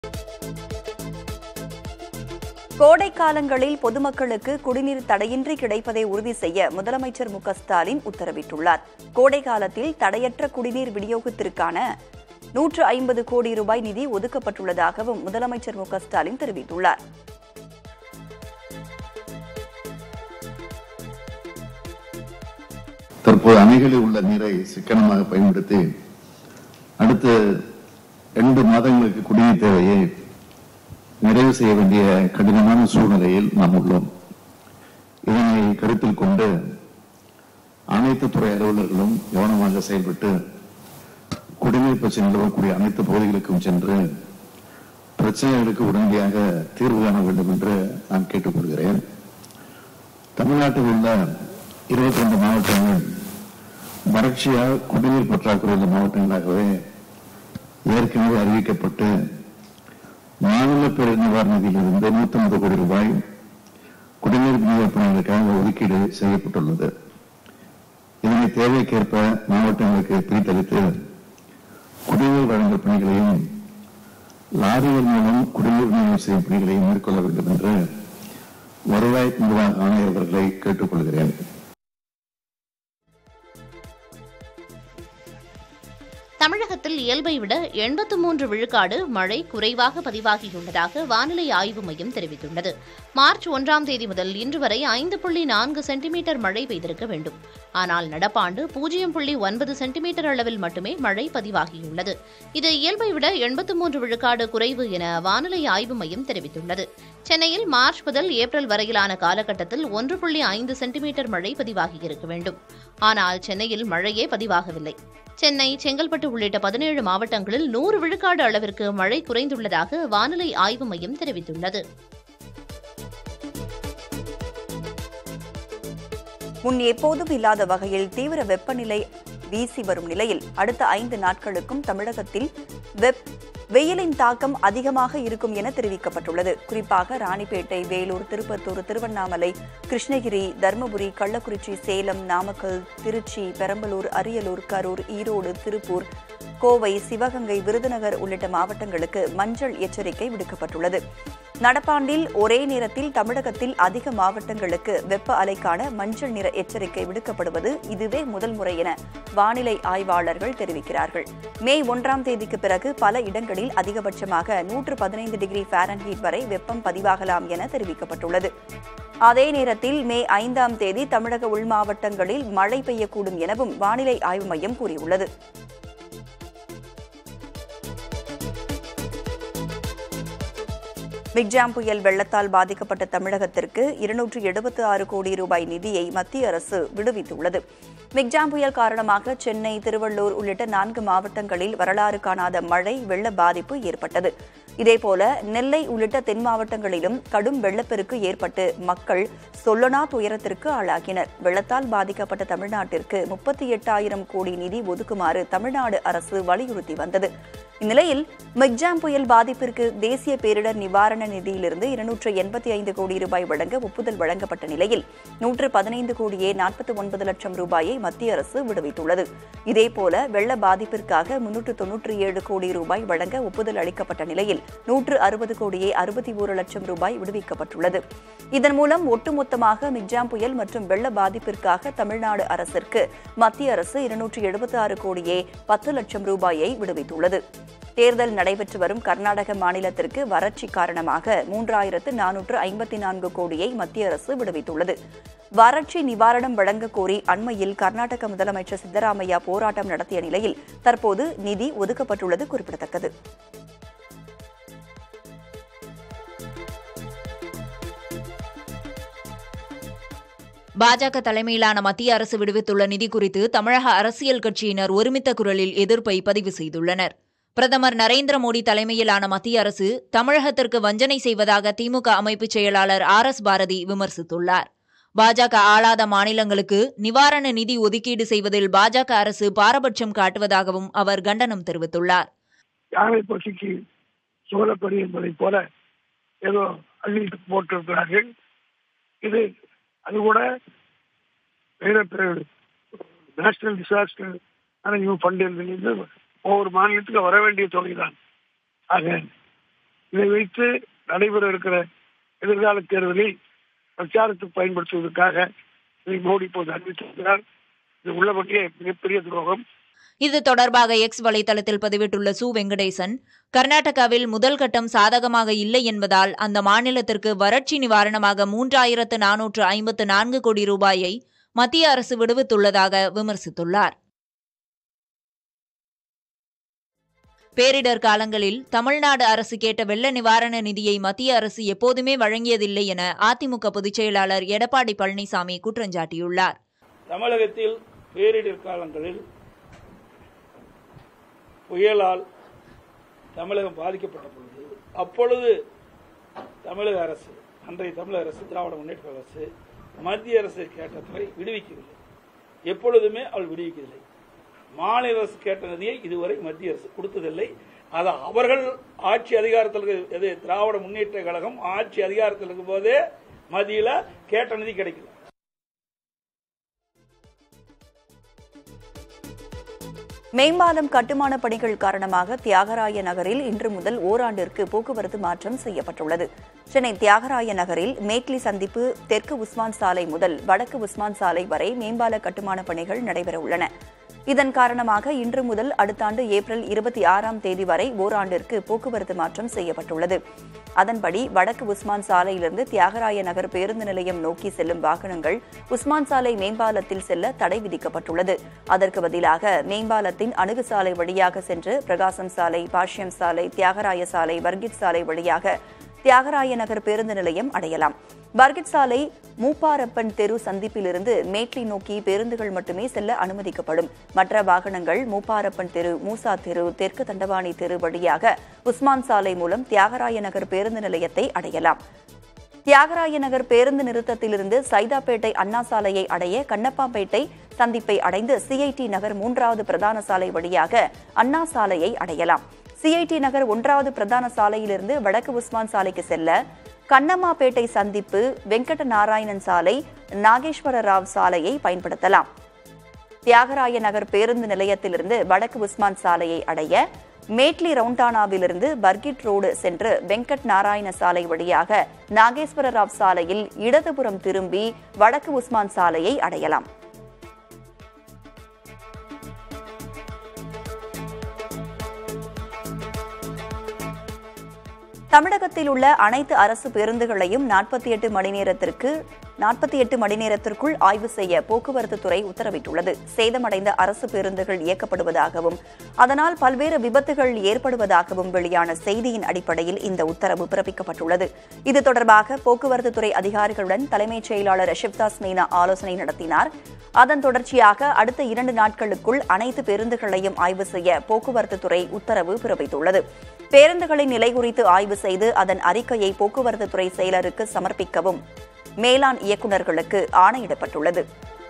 கோடை காலங்களில் பொதுமக்களுக்கு குடிநீர் தடையின்றி கிடைப்பதை உறுதி செய்ய முதலமைச்சர் மு க ஸ்டாலின் உத்தரவிட்டுள்ளார் கோடை காலத்தில் தடையற்ற குடிநீர் விநியோகத்திற்கான நூற்று ஐம்பது கோடி ரூபாய் நிதி ஒதுக்கப்பட்டுள்ளதாகவும் முதலமைச்சர் மு க ஸ்டாலின் தெரிவித்துள்ளார் தற்போது அணைகளில் உள்ள நீரை சிக்கனமாக பயன்படுத்தி அடுத்த இரண்டு மாதங்களுக்கு குடிநீர் தேவையை நிறைவு செய்ய வேண்டிய கடினமான சூழ்நிலையில் நாம் உள்ளோம் இதனை கருத்தில் கொண்டு அனைத்து துறை அலுவலர்களும் கவனமாக செயல்பட்டு குடிநீர் பிரச்சனை நிலவக்கூடிய அனைத்து பகுதிகளுக்கும் சென்று பிரச்சனைகளுக்கு உடனடியாக தீர்வு காண வேண்டும் என்று நான் கேட்டுக்கொள்கிறேன் தமிழ்நாட்டில் உள்ள இருபத்தி ரெண்டு மாவட்டங்கள் வறட்சியால் குடிநீர் பற்றாக்குறை உள்ள மாவட்டங்களாகவே ஏற்கனவே அறிவிக்கப்பட்டு மாநில பேரிடர் நிவாரண நிதியிலிருந்து நூத்தி ஐம்பது கோடி ரூபாய் குடிநீர் விநியோக பணிகளுக்காக ஒதுக்கீடு செய்யப்பட்டுள்ளது இதனை தேவைக்கேற்ப மாவட்டங்களுக்கு பிரித்தளித்து குடிநீர் வழங்கல் பணிகளையும் லாரிகள் மூலம் குடிநீர் விநியோகம் செய்யும் பணிகளையும் மேற்கொள்ள வேண்டும் என்று வருவாய் நிர்வாக ஆணையர் அவர்களை கேட்டுக்கொள்கிறேன் தமிழகத்தில் இயல்பை விட எண்பத்து மூன்று விழுக்காடு மழை குறைவாக பதிவாகியுள்ளதாக வானிலை ஆய்வு மையம் தெரிவித்துள்ளது மார்ச் ஒன்றாம் தேதி முதல் இன்று வரை ஐந்து புள்ளி நான்கு சென்டிமீட்டர் மழை பெய்திருக்க வேண்டும் ஆனால் நடப்பாண்டு பூஜ்ஜியம் புள்ளி ஒன்பது சென்டிமீட்டர் அளவில் மட்டுமே மழை பதிவாகியுள்ளது இது இயல்பை விட எண்பத்து மூன்று விழுக்காடு குறைவு என வானிலை ஆய்வு மையம் தெரிவித்துள்ளது சென்னையில் மார்ச் முதல் ஏப்ரல் வரையிலான காலகட்டத்தில் ஒன்று புள்ளி ஐந்து சென்டிமீட்டர் மழை பதிவாகியிருக்க வேண்டும் ஆனால் சென்னையில் மழையே பதிவாகவில்லை சென்னை செங்கல்பட்டு உள்ளிட்ட பதினேழு மாவட்டங்களில் நூறு விழுக்காடு அளவிற்கு மழை குறைந்துள்ளதாக வானிலை ஆய்வு மையம் தெரிவித்துள்ளது முன் எப்போதும் இல்லாத வகையில் தீவிர வெப்பநிலை வீசி வரும் நிலையில் அடுத்த ஐந்து நாட்களுக்கும் தமிழகத்தில் வெப் வெயிலின் தாக்கம் அதிகமாக இருக்கும் என தெரிவிக்கப்பட்டுள்ளது குறிப்பாக ராணிப்பேட்டை வேலூர் திருப்பத்தூர் திருவண்ணாமலை கிருஷ்ணகிரி தருமபுரி கள்ளக்குறிச்சி சேலம் நாமக்கல் திருச்சி பெரம்பலூர் அரியலூர் கரூர் ஈரோடு திருப்பூர் கோவை சிவகங்கை விருதுநகர் உள்ளிட்ட மாவட்டங்களுக்கு மஞ்சள் எச்சரிக்கை விடுக்கப்பட்டுள்ளது நடப்பாண்டில் ஒரே நேரத்தில் தமிழகத்தில் அதிக மாவட்டங்களுக்கு வெப்ப அலைக்கான மஞ்சள் நிற எச்சரிக்கை விடுக்கப்படுவது இதுவே முதல் முறை என வானிலை ஆய்வாளர்கள் தெரிவிக்கிறார்கள் மே ஒன்றாம் தேதிக்கு பிறகு பல இடங்களில் அதிகபட்சமாக நூற்று பதினைந்து டிகிரி ஃபாரன்ஹீட் வரை வெப்பம் பதிவாகலாம் என தெரிவிக்கப்பட்டுள்ளது அதே நேரத்தில் மே ஐந்தாம் தேதி தமிழக உள் மாவட்டங்களில் மழை பெய்யக்கூடும் எனவும் வானிலை ஆய்வு மையம் கூறியுள்ளது மிக்ஜாம் புயல் வெள்ளத்தால் பாதிக்கப்பட்ட தமிழகத்திற்கு இருநூற்று எழுபத்து ஆறு கோடி ரூபாய் நிதியை மத்திய அரசு விடுவித்துள்ளது மிக்ஜாம் புயல் காரணமாக சென்னை திருவள்ளூர் உள்ளிட்ட நான்கு மாவட்டங்களில் வரலாறு காணாத மழை வெள்ள பாதிப்பு ஏற்பட்டது இதேபோல நெல்லை உள்ளிட்ட தென் மாவட்டங்களிலும் கடும் வெள்ளப்பெருக்கு ஏற்பட்டு மக்கள் சொல்லனா துயரத்திற்கு ஆளாகினர் வெள்ளத்தால் பாதிக்கப்பட்ட தமிழ்நாட்டிற்கு முப்பத்தி எட்டாயிரம் கோடி நிதி ஒதுக்குமாறு தமிழ்நாடு அரசு வலியுறுத்தி வந்தது இந்நிலையில் மிக்ஜாம் புயல் பாதிப்பிற்கு தேசிய பேரிடர் நிவாரண நிதியிலிருந்து இருநூற்று எண்பத்தி ஐந்து கோடி ரூபாய் வழங்க ஒப்புதல் வழங்கப்பட்ட நிலையில் நூற்று பதினைந்து கோடியே நாற்பத்தி ஒன்பது லட்சம் ரூபாயை மத்திய அரசு விடுவித்துள்ளது இதேபோல வெள்ள பாதிப்பிற்காக முன்னூற்று தொன்னூற்றி ஏழு கோடி ரூபாய் வழங்க ஒப்புதல் அளிக்கப்பட்ட நிலையில் நூற்று அறுபது கோடியே அறுபத்தி ஒரு லட்சம் ரூபாய் விடுவிக்கப்பட்டுள்ளது இதன் மூலம் ஒட்டுமொத்தமாக மிக்ஜாம் புயல் மற்றும் வெள்ள பாதிப்பிற்காக தமிழ்நாடு அரசிற்கு மத்திய அரசு இருநூற்று எழுபத்தி ஆறு கோடியே பத்து லட்சம் ரூபாயை விடுவித்துள்ளது தேர்தல் நடைபெற்று வரும் கர்நாடக மாநிலத்திற்கு வறட்சி காரணமாக மூன்றாயிரத்து நானூற்று ஐம்பத்தி நான்கு கோடியை மத்திய அரசு விடுவித்துள்ளது வறட்சி நிவாரணம் வழங்க கோரி அண்மையில் கர்நாடக முதலமைச்சர் சித்தராமையா போராட்டம் நடத்திய நிலையில் தற்போது நிதி ஒதுக்கப்பட்டுள்ளது குறிப்பிடத்தக்கது பாஜக தலைமையிலான மத்திய அரசு விடுவித்துள்ள நிதி குறித்து தமிழக அரசியல் கட்சியினர் ஒருமித்த குரலில் எதிர்ப்பை பதிவு செய்துள்ளனர் பிரதமர் நரேந்திர மோடி தலைமையிலான மத்திய அரசு தமிழகத்திற்கு வஞ்சனை செய்வதாக திமுக அமைப்பு செயலாளர் ஆர் எஸ் பாரதி விமர்சித்துள்ளார் பாஜக ஆளாத மாநிலங்களுக்கு நிவாரண நிதி ஒதுக்கீடு செய்வதில் பாஜக அரசு பாரபட்சம் காட்டுவதாகவும் அவர் கண்டனம் தெரிவித்துள்ளார் யானை பசிக்கு சோழப்படி என்பதைப் போல ஏதோ அள்ளி போட்டிருக்கிறார்கள் இது அது கூட நேஷனல் டிசாஸ்டர் மேனேஜ்மெண்ட் ஃபண்டிலிருந்து ஒவ்வொரு மாநிலத்துக்கு வர வேண்டிய தொகை தான் ஆக இதை வைத்து நடைபெற இருக்கிற எதிர்கால தேர்தலில் பிரச்சாரத்துக்கு பயன்படுத்துவதற்காக இதை மோடி இப்போது அறிவித்திருக்கிறார் இது உள்ளபடியே மிகப்பெரிய துரோகம் இது தொடர்பாக எக்ஸ் வலைதளத்தில் பதிவிட்டுள்ள சு வெங்கடேசன் கர்நாடகாவில் முதல் கட்டம் சாதகமாக இல்லை என்பதால் அந்த மாநிலத்திற்கு வறட்சி நிவாரணமாக மூன்றாயிரத்து நானூற்று ஐம்பத்து நான்கு கோடி ரூபாயை மத்திய அரசு விடுவித்துள்ளதாக விமர்சித்துள்ளார் பேரிடர் காலங்களில் தமிழ்நாடு அரசு கேட்ட வெள்ள நிவாரண நிதியை மத்திய அரசு எப்போதுமே வழங்கியதில்லை என அதிமுக பொதுச் செயலாளர் எடப்பாடி பழனிசாமி குற்றஞ்சாட்டியுள்ளார் தமிழகத்தில் பேரிடர் காலங்களில் புயலால் தமிழகம் பாதிக்கப்பட்ட பொழுது அப்பொழுது தமிழக அரசு அன்றைய தமிழக அரசு திராவிட முன்னேற்ற அரசு மத்திய அரசு கேட்ட தொகை விடுவிக்கவில்லை எப்பொழுதுமே அவள் விடுவிக்கவில்லை மாநில அரசு கேட்ட நிதியை இதுவரை மத்திய அரசு கொடுத்ததில்லை அதை அவர்கள் ஆட்சி அதிகாரத்தில் இருக்க- எது திராவிட முன்னேற்ற கழகம் ஆட்சி அதிகாரத்தில் இருக்கும் போதே மத்தியில கேட்ட நிதி கிடைக்கல மேம்பாலம் கட்டுமான பணிகள் காரணமாக தியாகராய நகரில் இன்று முதல் ஓராண்டிற்கு போக்குவரத்து மாற்றம் செய்யப்பட்டுள்ளது சென்னை தியாகராய நகரில் மேட்லி சந்திப்பு தெற்கு உஸ்மான் சாலை முதல் வடக்கு உஸ்மான் சாலை வரை மேம்பால கட்டுமான பணிகள் நடைபெறவுள்ளன இதன் காரணமாக இன்று முதல் அடுத்த ஆண்டு ஏப்ரல் இருபத்தி ஆறாம் தேதி வரை ஓராண்டிற்கு போக்குவரத்து மாற்றம் செய்யப்பட்டுள்ளது அதன்படி வடக்கு உஸ்மான் சாலையிலிருந்து தியாகராய நகர் பேருந்து நிலையம் நோக்கி செல்லும் வாகனங்கள் உஸ்மான் சாலை மேம்பாலத்தில் செல்ல தடை விதிக்கப்பட்டுள்ளது அதற்கு பதிலாக மேம்பாலத்தின் அணுகு சாலை வழியாக சென்று பிரகாசம் சாலை பாஷ்யம் சாலை தியாகராய சாலை வர்கித் சாலை வழியாக தியாகராய நகர் பேருந்து நிலையம் அடையலாம் பர்கிட் சாலை மூப்பாரப்பன் தெரு சந்திப்பிலிருந்து மேட்லி நோக்கி பேருந்துகள் மட்டுமே செல்ல அனுமதிக்கப்படும் மற்ற வாகனங்கள் மூப்பாரப்பன் தெரு மூசா தெரு தெற்கு தண்டவாணி தெரு வழியாக உஸ்மான் சாலை மூலம் தியாகராய நகர் பேருந்து நிலையத்தை அடையலாம் தியாகராய நகர் பேருந்து நிறுத்தத்திலிருந்து சைதாப்பேட்டை அண்ணா சாலையை அடைய கண்ணப்பாம்பேட்டை சந்திப்பை அடைந்து சிஐடி நகர் மூன்றாவது பிரதான சாலை வழியாக அண்ணா சாலையை அடையலாம் சிஐடி நகர் ஒன்றாவது பிரதான சாலையிலிருந்து வடக்கு உஸ்மான் சாலைக்கு செல்ல கண்ணம்மாப்பேட்டை சந்திப்பு வெங்கட நாராயணன் சாலை நாகேஸ்வர ராவ் சாலையை பயன்படுத்தலாம் தியாகராய நகர் பேருந்து நிலையத்திலிருந்து வடக்கு உஸ்மான் சாலையை அடைய மேட்லி ரவுண்டானாவிலிருந்து பர்கிட் ரோடு சென்று வெங்கட் நாராயண சாலை வழியாக நாகேஸ்வர ராவ் சாலையில் இடதுபுறம் திரும்பி வடக்கு உஸ்மான் சாலையை அடையலாம் தமிழகத்தில் உள்ள அனைத்து அரசு பேருந்துகளையும் நாற்பத்தி எட்டு மணி நேரத்திற்கு நாற்பத்தி எட்டு மணி நேரத்திற்குள் ஆய்வு செய்ய போக்குவரத்து துறை உத்தரவிட்டுள்ளது சேதமடைந்த அரசு பேருந்துகள் இயக்கப்படுவதாகவும் அதனால் பல்வேறு விபத்துகள் ஏற்படுவதாகவும் வெளியான செய்தியின் அடிப்படையில் இந்த உத்தரவு பிறப்பிக்கப்பட்டுள்ளது இது தொடர்பாக போக்குவரத்து துறை அதிகாரிகளுடன் தலைமைச் செயலாளர் ஷிவ்தாஸ் மீனா ஆலோசனை நடத்தினார் அதன் தொடர்ச்சியாக அடுத்த இரண்டு நாட்களுக்குள் அனைத்து பேருந்துகளையும் ஆய்வு செய்ய போக்குவரத்து துறை உத்தரவு பிறப்பித்துள்ளது பேருந்துகளின் நிலை குறித்து ஆய்வு செய்து அதன் அறிக்கையை போக்குவரத்து துறை செயலருக்கு சமர்ப்பிக்கவும் மேலாண் இயக்குநர்களுக்கு ஆணையிடப்பட்டுள்ளது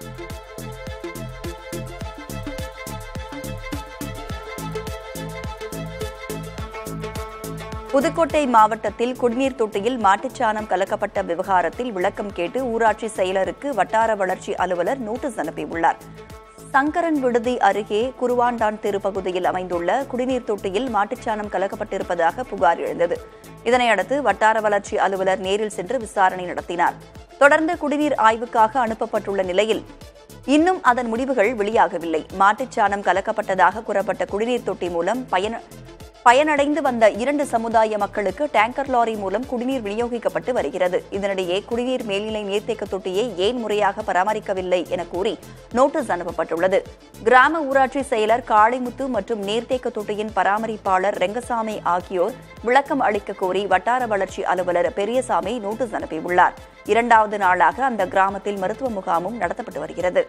புதுக்கோட்டை மாவட்டத்தில் குடிநீர் தொட்டியில் மாட்டுச்சாணம் கலக்கப்பட்ட விவகாரத்தில் விளக்கம் கேட்டு ஊராட்சி செயலருக்கு வட்டார வளர்ச்சி அலுவலர் நோட்டீஸ் அனுப்பியுள்ளார் சங்கரன் விடுதி அருகே குருவாண்டான் தெரு பகுதியில் அமைந்துள்ள குடிநீர் தொட்டியில் மாட்டுச்சாணம் கலக்கப்பட்டிருப்பதாக புகார் எழுந்தது இதனையடுத்து வட்டார வளர்ச்சி அலுவலர் நேரில் சென்று விசாரணை நடத்தினார் தொடர்ந்து குடிநீர் ஆய்வுக்காக அனுப்பப்பட்டுள்ள நிலையில் இன்னும் அதன் முடிவுகள் வெளியாகவில்லை மாட்டுச்சாணம் கலக்கப்பட்டதாக கூறப்பட்ட குடிநீர் தொட்டி மூலம் பயன பயனடைந்து வந்த இரண்டு சமுதாய மக்களுக்கு டேங்கர் லாரி மூலம் குடிநீர் விநியோகிக்கப்பட்டு வருகிறது இதனிடையே குடிநீர் மேல்நிலை நீர்த்தேக்க தொட்டியை ஏன் முறையாக பராமரிக்கவில்லை என கூறி நோட்டீஸ் அனுப்பப்பட்டுள்ளது கிராம ஊராட்சி செயலர் காளிமுத்து மற்றும் நீர்த்தேக்க தொட்டியின் பராமரிப்பாளர் ரெங்கசாமி ஆகியோர் விளக்கம் அளிக்க கோரி வட்டார வளர்ச்சி அலுவலர் பெரியசாமி நோட்டீஸ் அனுப்பியுள்ளார் இரண்டாவது நாளாக அந்த கிராமத்தில் மருத்துவ முகாமும் நடத்தப்பட்டு வருகிறது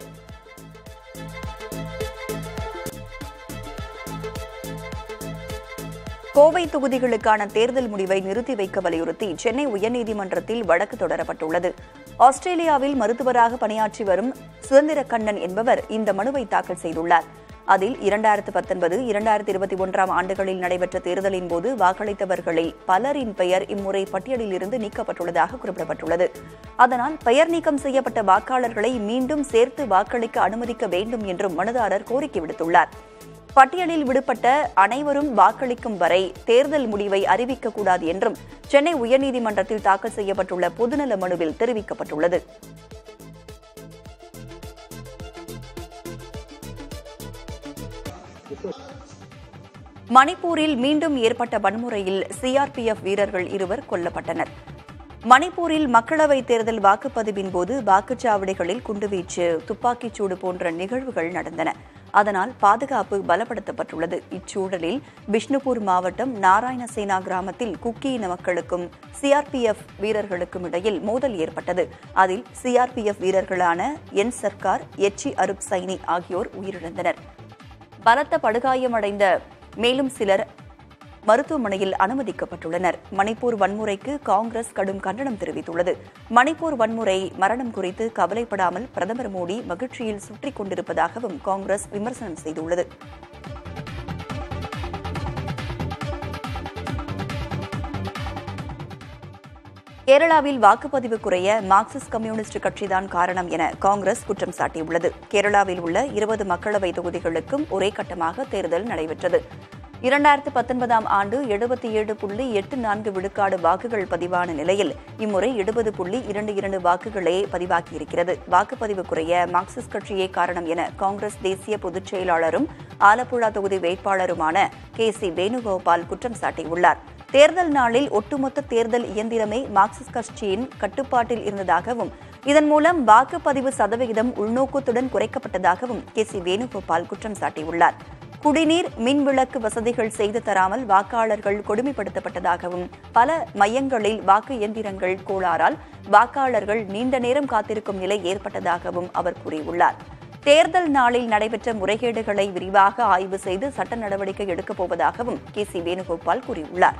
கோவை தொகுதிகளுக்கான தேர்தல் முடிவை நிறுத்தி வைக்க வலியுறுத்தி சென்னை உயர்நீதிமன்றத்தில் வழக்கு தொடரப்பட்டுள்ளது ஆஸ்திரேலியாவில் மருத்துவராக பணியாற்றி வரும் சுதந்திர கண்ணன் என்பவர் இந்த மனுவை தாக்கல் செய்துள்ளார் அதில் இரண்டாயிரத்து பத்தொன்பது இரண்டாயிரத்து இருபத்தி ஒன்றாம் ஆண்டுகளில் நடைபெற்ற தேர்தலின் போது வாக்களித்தவர்களில் பலரின் பெயர் இம்முறை பட்டியலில் இருந்து நீக்கப்பட்டுள்ளதாக குறிப்பிடப்பட்டுள்ளது அதனால் பெயர் நீக்கம் செய்யப்பட்ட வாக்காளர்களை மீண்டும் சேர்த்து வாக்களிக்க அனுமதிக்க வேண்டும் என்றும் மனுதாரர் கோரிக்கை விடுத்துள்ளார் பட்டியலில் விடுபட்ட அனைவரும் வாக்களிக்கும் வரை தேர்தல் முடிவை அறிவிக்கக்கூடாது என்றும் சென்னை உயர்நீதிமன்றத்தில் தாக்கல் செய்யப்பட்டுள்ள பொதுநல மனுவில் தெரிவிக்கப்பட்டுள்ளது மணிப்பூரில் மீண்டும் ஏற்பட்ட வன்முறையில் சிஆர்பிஎஃப் வீரர்கள் இருவர் கொல்லப்பட்டனர் மணிப்பூரில் மக்களவைத் தேர்தல் வாக்குப்பதிவின் போது வாக்குச்சாவடிகளில் குண்டுவீச்சு துப்பாக்கிச்சூடு போன்ற நிகழ்வுகள் நடந்தன அதனால் பாதுகாப்பு பலப்படுத்தப்பட்டுள்ளது இச்சூழலில் பிஷ்ணுபூர் மாவட்டம் நாராயணசேனா கிராமத்தில் குக்கி இன மக்களுக்கும் சிஆர்பிஎஃப் வீரர்களுக்கும் இடையில் மோதல் ஏற்பட்டது அதில் சிஆர்பிஎஃப் வீரர்களான என் சர்க்கார் எச்சி அருப் சைனி ஆகியோர் உயிரிழந்தனர் பலத்த படுகாயமடைந்த மேலும் சிலர் மருத்துவமனையில் அனுமதிக்கப்பட்டுள்ளனர் மணிப்பூர் வன்முறைக்கு காங்கிரஸ் கடும் கண்டனம் தெரிவித்துள்ளது மணிப்பூர் வன்முறை மரணம் குறித்து கவலைப்படாமல் பிரதமர் மோடி மகிழ்ச்சியில் சுற்றிக் கொண்டிருப்பதாகவும் காங்கிரஸ் விமர்சனம் செய்துள்ளது கேரளாவில் வாக்குப்பதிவு குறைய மார்க்சிஸ்ட் கம்யூனிஸ்ட் கட்சிதான் காரணம் என காங்கிரஸ் குற்றம் சாட்டியுள்ளது கேரளாவில் உள்ள இருபது மக்களவை தொகுதிகளுக்கும் ஒரே கட்டமாக தேர்தல் நடைபெற்றது இரண்டாயிரத்து பத்தொன்பதாம் ஆண்டு எழுபத்தி ஏழு புள்ளி எட்டு நான்கு விழுக்காடு வாக்குகள் பதிவான நிலையில் இம்முறை எழுபது புள்ளி இரண்டு இரண்டு வாக்குகளே பதிவாகியிருக்கிறது வாக்குப்பதிவு குறைய மார்க்சிஸ்ட் கட்சியே காரணம் என காங்கிரஸ் தேசிய பொதுச் செயலாளரும் ஆலப்புழா தொகுதி வேட்பாளருமான கே சி வேணுகோபால் குற்றம் சாட்டியுள்ளார் தேர்தல் நாளில் ஒட்டுமொத்த தேர்தல் இயந்திரமே மார்க்சிஸ்ட் கட்சியின் கட்டுப்பாட்டில் இருந்ததாகவும் இதன் மூலம் வாக்குப்பதிவு சதவிகிதம் உள்நோக்கத்துடன் குறைக்கப்பட்டதாகவும் கே சி வேணுகோபால் குற்றம் சாட்டியுள்ளார் குடிநீர் மின்விளக்கு வசதிகள் செய்து தராமல் வாக்காளர்கள் கொடுமைப்படுத்தப்பட்டதாகவும் பல மையங்களில் வாக்கு இயந்திரங்கள் கோளாறால் வாக்காளர்கள் நீண்ட நேரம் காத்திருக்கும் நிலை ஏற்பட்டதாகவும் அவர் கூறியுள்ளார் தேர்தல் நாளில் நடைபெற்ற முறைகேடுகளை விரிவாக ஆய்வு செய்து சட்ட நடவடிக்கை எடுக்கப் போவதாகவும் கே சி வேணுகோபால் கூறியுள்ளார்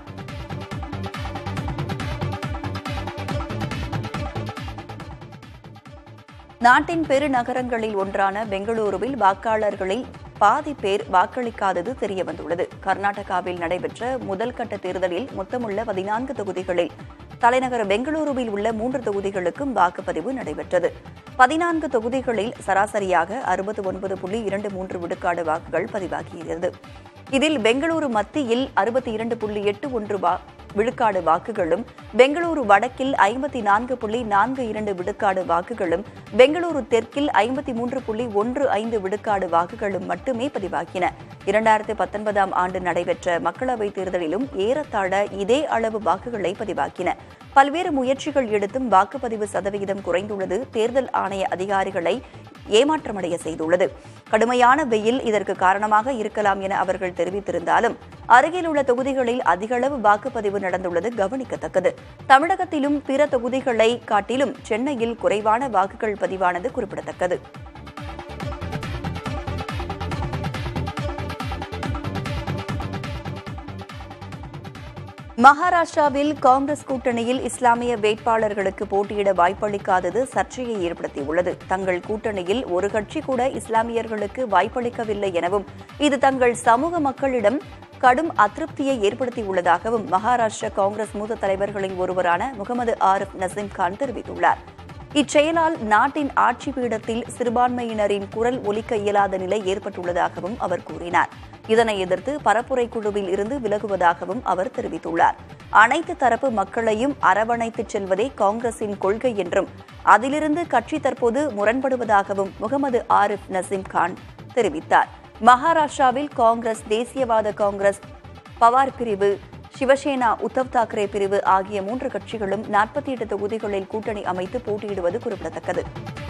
நாட்டின் பெருநகரங்களில் ஒன்றான பெங்களூருவில் வாக்காளர்களில் பாதி பேர் வாக்களிக்காதது தெரியவந்துள்ளது கர்நாடகாவில் நடைபெற்ற முதல் கட்ட தேர்தலில் மொத்தமுள்ள பதினான்கு தொகுதிகளில் தலைநகர் பெங்களூருவில் உள்ள மூன்று தொகுதிகளுக்கும் வாக்குப்பதிவு நடைபெற்றது பதினான்கு தொகுதிகளில் சராசரியாக அறுபத்தி ஒன்பது புள்ளி இரண்டு மூன்று விழுக்காடு வாக்குகள் பதிவாகியிருந்தது இதில் பெங்களூரு மத்தியில் அறுபத்தி இரண்டு புள்ளி எட்டு ஒன்று வா விழுக்காடு வாக்குகளும் பெங்களூரு வடக்கில் ஐம்பத்தி நான்கு புள்ளி நான்கு இரண்டு விழுக்காடு வாக்குகளும் பெங்களூரு தெற்கில் ஐம்பத்தி மூன்று புள்ளி ஒன்று ஐந்து விழுக்காடு வாக்குகளும் மட்டுமே பதிவாகின இரண்டாயிரத்தி பத்தொன்பதாம் ஆண்டு நடைபெற்ற மக்களவைத் தேர்தலிலும் ஏறத்தாழ இதே அளவு வாக்குகளை பதிவாக்கின பல்வேறு முயற்சிகள் எடுத்தும் வாக்குப்பதிவு சதவிகிதம் குறைந்துள்ளது தேர்தல் ஆணைய அதிகாரிகளை ஏமாற்றமடைய செய்துள்ளது கடுமையான வெயில் இதற்கு காரணமாக இருக்கலாம் என அவர்கள் தெரிவித்திருந்தாலும் அருகில் உள்ள தொகுதிகளில் அதிகளவு வாக்குப்பதிவு நடந்துள்ளது கவனிக்கத்தக்கது தமிழகத்திலும் பிற தொகுதிகளை காட்டிலும் சென்னையில் குறைவான வாக்குகள் பதிவானது குறிப்பிடத்தக்கது மகாராஷ்டிராவில் காங்கிரஸ் கூட்டணியில் இஸ்லாமிய வேட்பாளர்களுக்கு போட்டியிட வாய்ப்பளிக்காதது சர்ச்சையை ஏற்படுத்தியுள்ளது தங்கள் கூட்டணியில் ஒரு கட்சி கூட இஸ்லாமியர்களுக்கு வாய்ப்பளிக்கவில்லை எனவும் இது தங்கள் சமூக மக்களிடம் கடும் அதிருப்தியை ஏற்படுத்தியுள்ளதாகவும் மகாராஷ்டிர காங்கிரஸ் மூத்த தலைவர்களில் ஒருவரான முகமது ஆரிஃப் நசீம் கான் தெரிவித்துள்ளார் இச்செயலால் நாட்டின் ஆட்சி பீடத்தில் சிறுபான்மையினரின் குரல் ஒலிக்க இயலாத நிலை ஏற்பட்டுள்ளதாகவும் அவர் கூறினார் இதனை எதிர்த்து பரப்புரை குழுவில் இருந்து விலகுவதாகவும் அவர் தெரிவித்துள்ளார் அனைத்து தரப்பு மக்களையும் அரவணைத்துச் செல்வதே காங்கிரசின் கொள்கை என்றும் அதிலிருந்து கட்சி தற்போது முரண்படுவதாகவும் முகமது ஆரிஃப் நசீம் கான் தெரிவித்தார் மகாராஷ்டிராவில் காங்கிரஸ் தேசியவாத காங்கிரஸ் பவார் பிரிவு சிவசேனா உத்தவ் தாக்கரே பிரிவு ஆகிய மூன்று கட்சிகளும் நாற்பத்தி எட்டு தொகுதிகளில் கூட்டணி அமைத்து போட்டியிடுவது குறிப்பிடத்தக்கது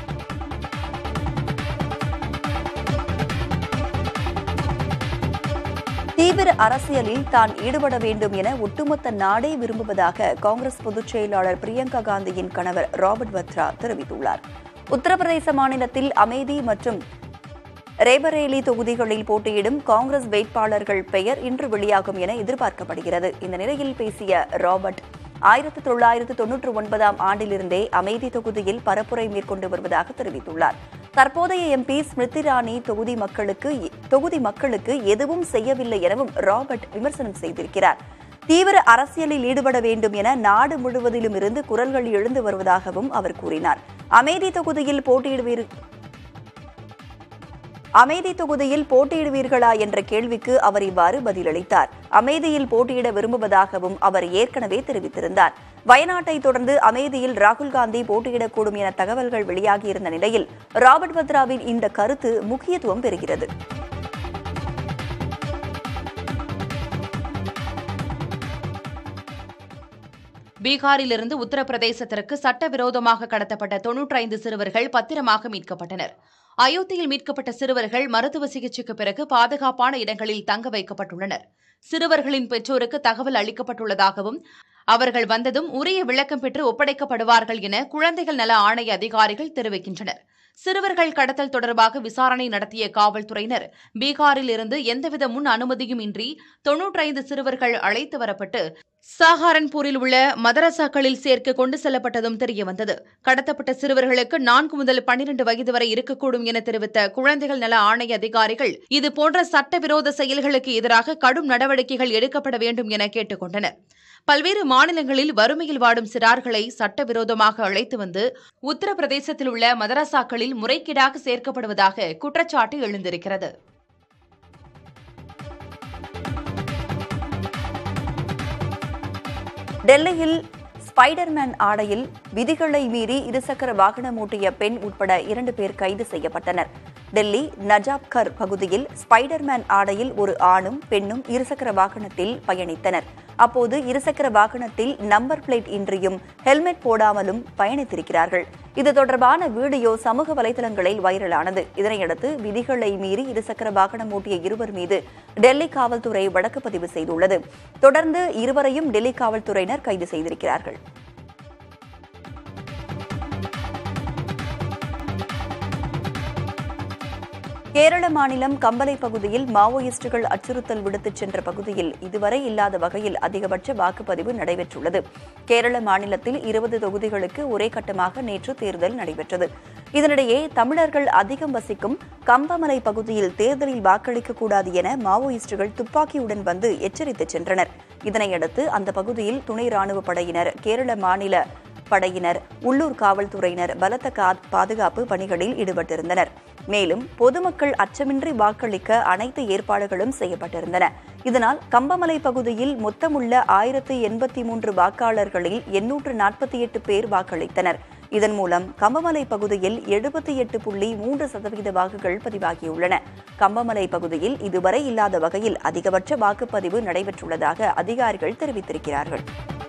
தீவிர அரசியலில் தான் ஈடுபட வேண்டும் என ஒட்டுமொத்த நாடே விரும்புவதாக காங்கிரஸ் பொதுச் செயலாளர் பிரியங்கா காந்தியின் கணவர் ராபர்ட் வத்ரா தெரிவித்துள்ளார் உத்தரப்பிரதேச மாநிலத்தில் அமேதி மற்றும் ரேபரேலி தொகுதிகளில் போட்டியிடும் காங்கிரஸ் வேட்பாளர்கள் பெயர் இன்று வெளியாகும் என எதிர்பார்க்கப்படுகிறது இந்த நிலையில் பேசிய ராபர்ட் ஆயிரத்து தொள்ளாயிரத்து தொன்னூற்று ஒன்பதாம் ஆண்டிலிருந்தே அமேதி தொகுதியில் பரப்புரை மேற்கொண்டு வருவதாக தெரிவித்துள்ளார் தற்போதைய எம்பி ஸ்மிருதி இரானி தொகுதி மக்களுக்கு தொகுதி மக்களுக்கு எதுவும் செய்யவில்லை எனவும் ராபர்ட் விமர்சனம் செய்திருக்கிறார் தீவிர அரசியலில் ஈடுபட வேண்டும் என நாடு முழுவதிலும் இருந்து குரல்கள் எழுந்து வருவதாகவும் அவர் கூறினார் அமேதி தொகுதியில் போட்டியிடுவீர் அமேதி தொகுதியில் போட்டியிடுவீர்களா என்ற கேள்விக்கு அவர் இவ்வாறு பதிலளித்தார் அமேதியில் போட்டியிட விரும்புவதாகவும் அவர் ஏற்கனவே தெரிவித்திருந்தார் வயநாட்டை தொடர்ந்து அமேதியில் ராகுல் காந்தி போட்டியிடக்கூடும் என தகவல்கள் வெளியாகியிருந்த நிலையில் ராபர்ட் வத்ராவின் இந்த கருத்து முக்கியத்துவம் பெறுகிறது பீகாரிலிருந்து உத்தரப்பிரதேசத்திற்கு சட்டவிரோதமாக கடத்தப்பட்ட தொன்னூற்றைந்து சிறுவர்கள் பத்திரமாக மீட்கப்பட்டனர் அயோத்தியில் மீட்கப்பட்ட சிறுவர்கள் மருத்துவ சிகிச்சைக்கு பிறகு பாதுகாப்பான இடங்களில் தங்க வைக்கப்பட்டுள்ளனர் சிறுவர்களின் பெற்றோருக்கு தகவல் அளிக்கப்பட்டுள்ளதாகவும் அவர்கள் வந்ததும் உரிய விளக்கம் பெற்று ஒப்படைக்கப்படுவார்கள் என குழந்தைகள் நல ஆணைய அதிகாரிகள் தெரிவிக்கின்றனர் சிறுவர்கள் கடத்தல் தொடர்பாக விசாரணை நடத்திய காவல்துறையினர் பீகாரில் இருந்து எந்தவித முன் அனுமதியும் இன்றி தொன்னூற்றைந்து சிறுவர்கள் அழைத்து வரப்பட்டு சாஹாரன்பூரில் உள்ள மதரசாக்களில் சேர்க்க கொண்டு செல்லப்பட்டதும் தெரியவந்தது கடத்தப்பட்ட சிறுவர்களுக்கு நான்கு முதல் பன்னிரண்டு வயது வரை இருக்கக்கூடும் என தெரிவித்த குழந்தைகள் நல ஆணைய அதிகாரிகள் இதுபோன்ற சட்டவிரோத செயல்களுக்கு எதிராக கடும் நடவடிக்கைகள் எடுக்கப்பட வேண்டும் என கேட்டுக் கொண்டனர் பல்வேறு மாநிலங்களில் வறுமையில் வாடும் சிறார்களை சட்டவிரோதமாக அழைத்து வந்து உத்தரப்பிரதேசத்தில் உள்ள மதரசாக்களில் முறைகேடாக சேர்க்கப்படுவதாக குற்றச்சாட்டு எழுந்திருக்கிறது டெல்லியில் ஸ்பைடர்மேன் ஆடையில் விதிகளை மீறி இருசக்கர வாகனம் ஓட்டிய பெண் உட்பட இரண்டு பேர் கைது செய்யப்பட்டனர் டெல்லி நஜாப்கர் பகுதியில் ஸ்பைடர்மேன் ஆடையில் ஒரு ஆணும் பெண்ணும் இருசக்கர வாகனத்தில் பயணித்தனர் அப்போது இருசக்கர வாகனத்தில் நம்பர் பிளேட் இன்றியும் ஹெல்மெட் போடாமலும் பயணித்திருக்கிறார்கள் இது தொடர்பான வீடியோ சமூக வலைதளங்களில் வைரலானது இதனையடுத்து விதிகளை மீறி இருசக்கர வாகனம் ஓட்டிய இருவர் மீது டெல்லி காவல்துறை வழக்கு பதிவு செய்துள்ளது தொடர்ந்து இருவரையும் டெல்லி காவல்துறையினர் கைது செய்திருக்கிறார்கள் கேரள மாநிலம் கம்பளை பகுதியில் மாவோயிஸ்டுகள் அச்சுறுத்தல் விடுத்துச் சென்ற பகுதியில் இதுவரை இல்லாத வகையில் அதிகபட்ச வாக்குப்பதிவு நடைபெற்றுள்ளது கேரள மாநிலத்தில் இருபது தொகுதிகளுக்கு ஒரே கட்டமாக நேற்று தேர்தல் நடைபெற்றது இதனிடையே தமிழர்கள் அதிகம் வசிக்கும் கம்பமலை பகுதியில் தேர்தலில் வாக்களிக்கக்கூடாது என மாவோயிஸ்டுகள் துப்பாக்கியுடன் வந்து எச்சரித்துச் சென்றனர் இதனையடுத்து அந்த பகுதியில் துணை ராணுவப் படையினர் கேரள மாநில படையினர் உள்ளூர் காவல்துறையினர் பலத்த கா- பாதுகாப்பு பணிகளில் ஈடுபட்டிருந்தனர் மேலும் பொதுமக்கள் அச்சமின்றி வாக்களிக்க அனைத்து ஏற்பாடுகளும் செய்யப்பட்டிருந்தன இதனால் கம்பமலை பகுதியில் மொத்தமுள்ள ஆயிரத்து எண்பத்தி மூன்று வாக்காளர்களில் எண்ணூற்று நாற்பத்தி எட்டு பேர் வாக்களித்தனர் இதன் மூலம் கம்பமலை பகுதியில் எழுபத்தி எட்டு புள்ளி மூன்று சதவீத வாக்குகள் பதிவாகியுள்ளன கம்பமலை பகுதியில் இதுவரை இல்லாத வகையில் அதிகபட்ச வாக்குப்பதிவு நடைபெற்றுள்ளதாக அதிகாரிகள் தெரிவித்திருக்கிறார்கள்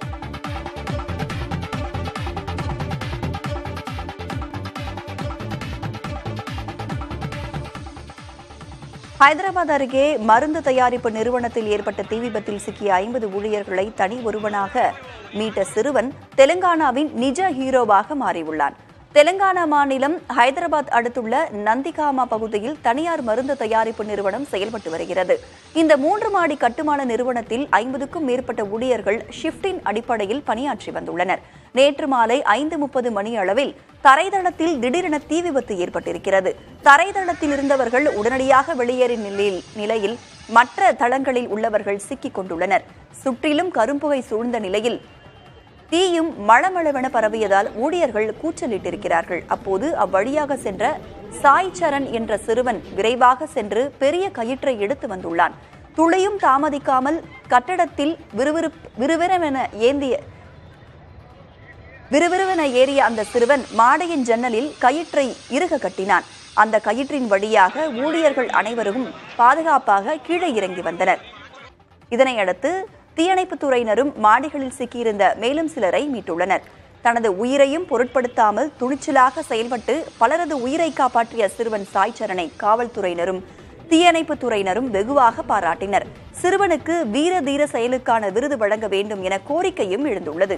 ஹைதராபாத் அருகே மருந்து தயாரிப்பு நிறுவனத்தில் ஏற்பட்ட தீ விபத்தில் சிக்கிய ஐம்பது ஊழியர்களை தனி ஒருவனாக மீட்ட சிறுவன் தெலுங்கானாவின் நிஜ ஹீரோவாக மாறியுள்ளான் தெலுங்கானா மாநிலம் ஹைதராபாத் அடுத்துள்ள நந்திகாமா பகுதியில் தனியார் மருந்து தயாரிப்பு நிறுவனம் செயல்பட்டு வருகிறது இந்த மூன்று மாடி கட்டுமான நிறுவனத்தில் ஐம்பதுக்கும் மேற்பட்ட ஊழியர்கள் ஷிப்டின் அடிப்படையில் பணியாற்றி வந்துள்ளனர் நேற்று மாலை ஐந்து முப்பது மணி அளவில் தரைதளத்தில் திடீரென தீ விபத்து ஏற்பட்டிருக்கிறது தரைதளத்தில் இருந்தவர்கள் உடனடியாக வெளியேறிய நிலையில் நிலையில் மற்ற தளங்களில் உள்ளவர்கள் சிக்கிக் கொண்டுள்ளனர் சுற்றிலும் கரும்புகை சூழ்ந்த நிலையில் தீயும் மளமளவென பரவியதால் ஊழியர்கள் கூச்சலிட்டிருக்கிறார்கள் அப்போது அவ்வழியாக சென்ற சாய் சரண் என்ற சிறுவன் விரைவாக சென்று பெரிய கயிற்றை எடுத்து வந்துள்ளான் துளியும் தாமதிக்காமல் கட்டடத்தில் விறுவிறுப் விறுவிறுவென ஏந்திய விறுவிறுவென ஏறிய அந்த சிறுவன் மாடையின் ஜன்னலில் கயிற்றை இறுக கட்டினான் அந்த கயிற்றின் வழியாக ஊழியர்கள் அனைவரும் பாதுகாப்பாக கீழே இறங்கி வந்தனர் இதனையடுத்து தீயணைப்புத் துறையினரும் மாடிகளில் சிக்கியிருந்த மேலும் சிலரை மீட்டுள்ளனர் தனது உயிரையும் பொருட்படுத்தாமல் துணிச்சலாக செயல்பட்டு பலரது உயிரை காப்பாற்றிய சிறுவன் சாய் சரணை காவல்துறையினரும் தீயணைப்புத் துறையினரும் வெகுவாக பாராட்டினர் சிறுவனுக்கு வீர தீர செயலுக்கான விருது வழங்க வேண்டும் என கோரிக்கையும் எழுந்துள்ளது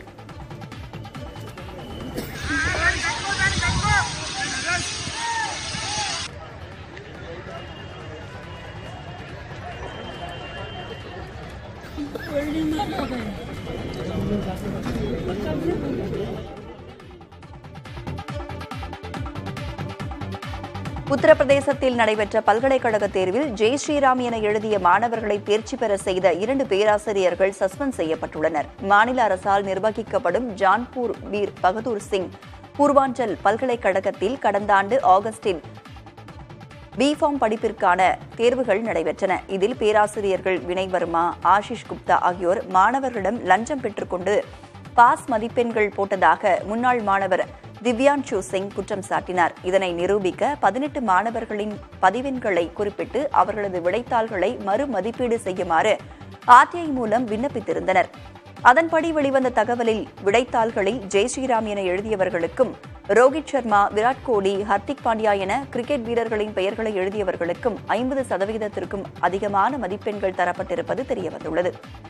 உத்தரப்பிரதேசத்தில் நடைபெற்ற பல்கலைக்கழக தேர்வில் ஜெய் ஸ்ரீராம் என எழுதிய மாணவர்களை தேர்ச்சி பெற செய்த இரண்டு பேராசிரியர்கள் சஸ்பெண்ட் செய்யப்பட்டுள்ளனர் மாநில அரசால் நிர்வகிக்கப்படும் ஜான்பூர் வீர் பகதூர் சிங் பூர்வாஞ்சல் பல்கலைக்கழகத்தில் கடந்த ஆண்டு ஆகஸ்டில் பிஃபார்ம் படிப்பிற்கான தேர்வுகள் நடைபெற்றன இதில் பேராசிரியர்கள் வினய் வர்மா ஆஷிஷ் குப்தா ஆகியோர் மாணவர்களிடம் லஞ்சம் பெற்றுக்கொண்டு பாஸ் மதிப்பெண்கள் போட்டதாக முன்னாள் மாணவர் திவ்யான்ஷு சிங் குற்றம் சாட்டினார் இதனை நிரூபிக்க பதினெட்டு மாணவர்களின் பதிவெண்களை குறிப்பிட்டு அவர்களது விடைத்தாள்களை மறுமதிப்பீடு செய்யுமாறு ஆர்டிஐ மூலம் விண்ணப்பித்திருந்தனர் அதன்படி வெளிவந்த தகவலில் விடைத்தாள்களில் ஜெய் ஸ்ரீராம் என எழுதியவர்களுக்கும் ரோஹித் சர்மா விராட் கோலி ஹர்திக் பாண்டியா என கிரிக்கெட் வீரர்களின் பெயர்களை எழுதியவர்களுக்கும் ஐம்பது சதவிகிதத்திற்கும் அதிகமான மதிப்பெண்கள் தரப்பட்டிருப்பது தெரியவந்துள்ளது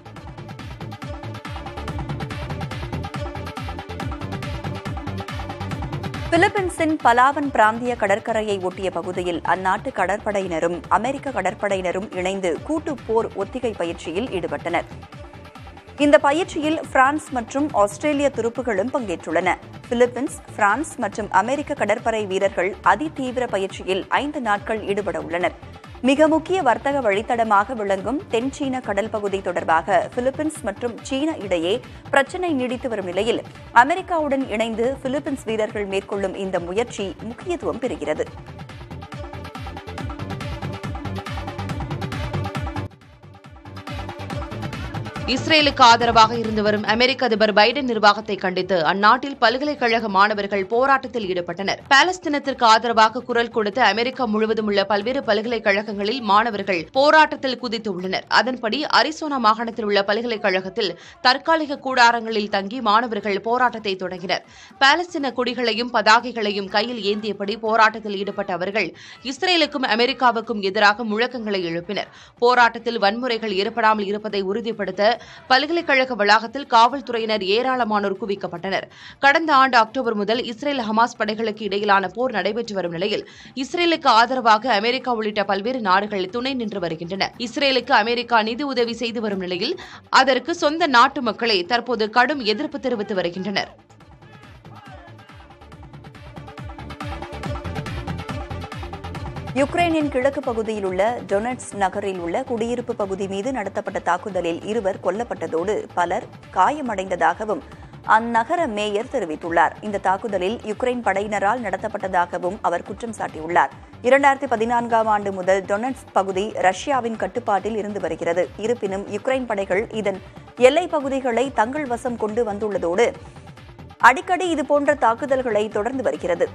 பிலிப்பீன்ஸின் பலாவன் பிராந்திய கடற்கரையை ஒட்டிய பகுதியில் அந்நாட்டு கடற்படையினரும் அமெரிக்க கடற்படையினரும் இணைந்து கூட்டு போர் ஒத்திகை பயிற்சியில் ஈடுபட்டனர் இந்த பயிற்சியில் பிரான்ஸ் மற்றும் ஆஸ்திரேலிய துருப்புகளும் பங்கேற்றுள்ளன பிலிப்பீன்ஸ் பிரான்ஸ் மற்றும் அமெரிக்க கடற்படை வீரர்கள் அதிதீவிர பயிற்சியில் ஐந்து நாட்கள் ஈடுபட உள்ளனர் மிக முக்கிய வர்த்தக வழித்தடமாக விளங்கும் தென் சீன கடல் பகுதி தொடர்பாக பிலிப்பீன்ஸ் மற்றும் சீன இடையே பிரச்சினை நீடித்து வரும் நிலையில் அமெரிக்காவுடன் இணைந்து பிலிப்பீன்ஸ் வீரர்கள் மேற்கொள்ளும் இந்த முயற்சி முக்கியத்துவம் பெறுகிறது இஸ்ரேலுக்கு ஆதரவாக இருந்து வரும் அமெரிக்க அதிபர் பைடன் நிர்வாகத்தை கண்டித்து அந்நாட்டில் பல்கலைக்கழக மாணவர்கள் போராட்டத்தில் ஈடுபட்டனர் பாலஸ்தீனத்திற்கு ஆதரவாக குரல் கொடுத்த அமெரிக்கா முழுவதும் உள்ள பல்வேறு பல்கலைக்கழகங்களில் மாணவர்கள் போராட்டத்தில் குதித்துள்ளனர் அதன்படி அரிசோனா மாகாணத்தில் உள்ள பல்கலைக்கழகத்தில் தற்காலிக கூடாரங்களில் தங்கி மாணவர்கள் போராட்டத்தை தொடங்கினர் பாலஸ்தீன கொடிகளையும் பதாகைகளையும் கையில் ஏந்தியபடி போராட்டத்தில் ஈடுபட்ட அவர்கள் இஸ்ரேலுக்கும் அமெரிக்காவுக்கும் எதிராக முழக்கங்களை எழுப்பினர் போராட்டத்தில் வன்முறைகள் ஏற்படாமல் இருப்பதை உறுதிப்படுத்த பல்கலைக்கழக வளாகத்தில் காவல்துறையினர் ஏராளமானோர் குவிக்கப்பட்டனர் கடந்த ஆண்டு அக்டோபர் முதல் இஸ்ரேல் ஹமாஸ் படைகளுக்கு இடையிலான போர் நடைபெற்று வரும் நிலையில் இஸ்ரேலுக்கு ஆதரவாக அமெரிக்கா உள்ளிட்ட பல்வேறு நாடுகள் துணை நின்று வருகின்றன இஸ்ரேலுக்கு அமெரிக்கா நிதி உதவி செய்து வரும் நிலையில் அதற்கு சொந்த நாட்டு மக்களே தற்போது கடும் எதிர்ப்பு தெரிவித்து வருகின்றனர் யுக்ரைனின் கிழக்கு பகுதியில் உள்ள டொனட்ஸ் நகரில் உள்ள குடியிருப்பு பகுதி மீது நடத்தப்பட்ட தாக்குதலில் இருவர் கொல்லப்பட்டதோடு பலர் காயமடைந்ததாகவும் அந்நகர மேயர் தெரிவித்துள்ளார் இந்த தாக்குதலில் யுக்ரைன் படையினரால் நடத்தப்பட்டதாகவும் அவர் குற்றம் சாட்டியுள்ளார் இரண்டாயிரத்தி பதினான்காம் ஆண்டு முதல் டொனட்ஸ் பகுதி ரஷ்யாவின் கட்டுப்பாட்டில் இருந்து வருகிறது இருப்பினும் யுக்ரைன் படைகள் இதன் எல்லைப் பகுதிகளை தங்கள் வசம் கொண்டு வந்துள்ளதோடு அடிக்கடி இதுபோன்ற தாக்குதல்களை தொடர்ந்து வருகிறது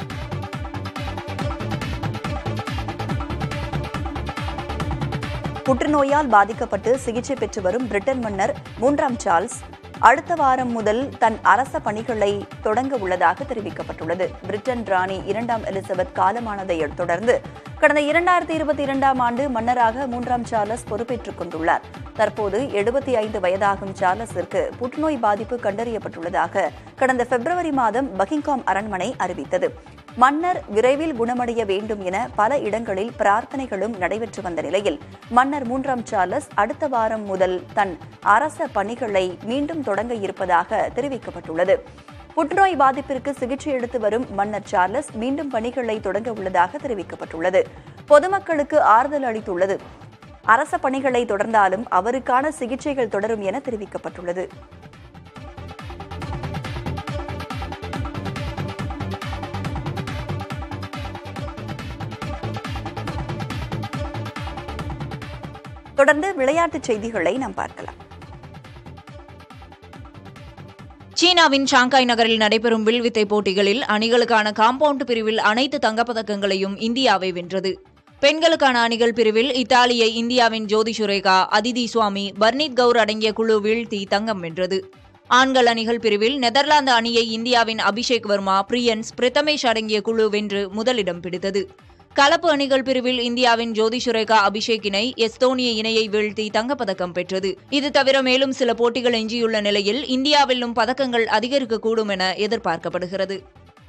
புற்றுநோயால் பாதிக்கப்பட்டு சிகிச்சை பெற்று வரும் பிரிட்டன் மன்னர் மூன்றாம் சார்ல்ஸ் அடுத்த வாரம் முதல் தன் அரச பணிகளை தொடங்க உள்ளதாக தெரிவிக்கப்பட்டுள்ளது பிரிட்டன் ராணி இரண்டாம் எலிசபெத் காலமானதை தொடர்ந்து கடந்த இரண்டாயிரத்தி இருபத்தி இரண்டாம் ஆண்டு மன்னராக மூன்றாம் சார்லஸ் பொறுப்பேற்றுக் கொண்டுள்ளார் தற்போது எழுபத்தி ஐந்து வயதாகும் சார்லஸிற்கு புற்றுநோய் பாதிப்பு கண்டறியப்பட்டுள்ளதாக கடந்த பிப்ரவரி மாதம் பக்கிங்காம் அரண்மனை அறிவித்தது மன்னர் விரைவில் குணமடைய வேண்டும் என பல இடங்களில் பிரார்த்தனைகளும் நடைபெற்று வந்த நிலையில் மன்னர் மூன்றாம் சார்லஸ் அடுத்த வாரம் முதல் தன் அரச பணிகளை மீண்டும் தொடங்க இருப்பதாக தெரிவிக்கப்பட்டுள்ளது புற்றுநோய் பாதிப்பிற்கு சிகிச்சை எடுத்து வரும் மன்னர் சார்லஸ் மீண்டும் பணிகளை தொடங்க உள்ளதாக தெரிவிக்கப்பட்டுள்ளது பொதுமக்களுக்கு ஆறுதல் அளித்துள்ளது அரச பணிகளை தொடர்ந்தாலும் அவருக்கான சிகிச்சைகள் தொடரும் என தெரிவிக்கப்பட்டுள்ளது தொடர்ந்து விளையாட்டுச் செய்திகளை நாம் பார்க்கலாம் சீனாவின் ஷாங்காய் நகரில் நடைபெறும் வில்வித்தை போட்டிகளில் அணிகளுக்கான காம்பவுண்ட் பிரிவில் அனைத்து தங்கப்பதக்கங்களையும் இந்தியாவை வென்றது பெண்களுக்கான அணிகள் பிரிவில் இத்தாலியை இந்தியாவின் ஜோதி சுரேகா அதிதி சுவாமி பர்னீத் கவுர் அடங்கிய குழு வீழ்த்தி தங்கம் வென்றது ஆண்கள் அணிகள் பிரிவில் நெதர்லாந்து அணியை இந்தியாவின் அபிஷேக் வர்மா பிரியன்ஸ் பிரதமேஷ் அடங்கிய குழு வென்று முதலிடம் பிடித்தது கலப்பு அணிகள் பிரிவில் இந்தியாவின் ஜோதி சுரேகா அபிஷேக் இணை எஸ்தோனிய இணையை வீழ்த்தி தங்கப்பதக்கம் பெற்றது இது தவிர மேலும் சில போட்டிகள் எஞ்சியுள்ள நிலையில் இந்தியா வெல்லும் பதக்கங்கள் அதிகரிக்கக்கூடும் என எதிர்பார்க்கப்படுகிறது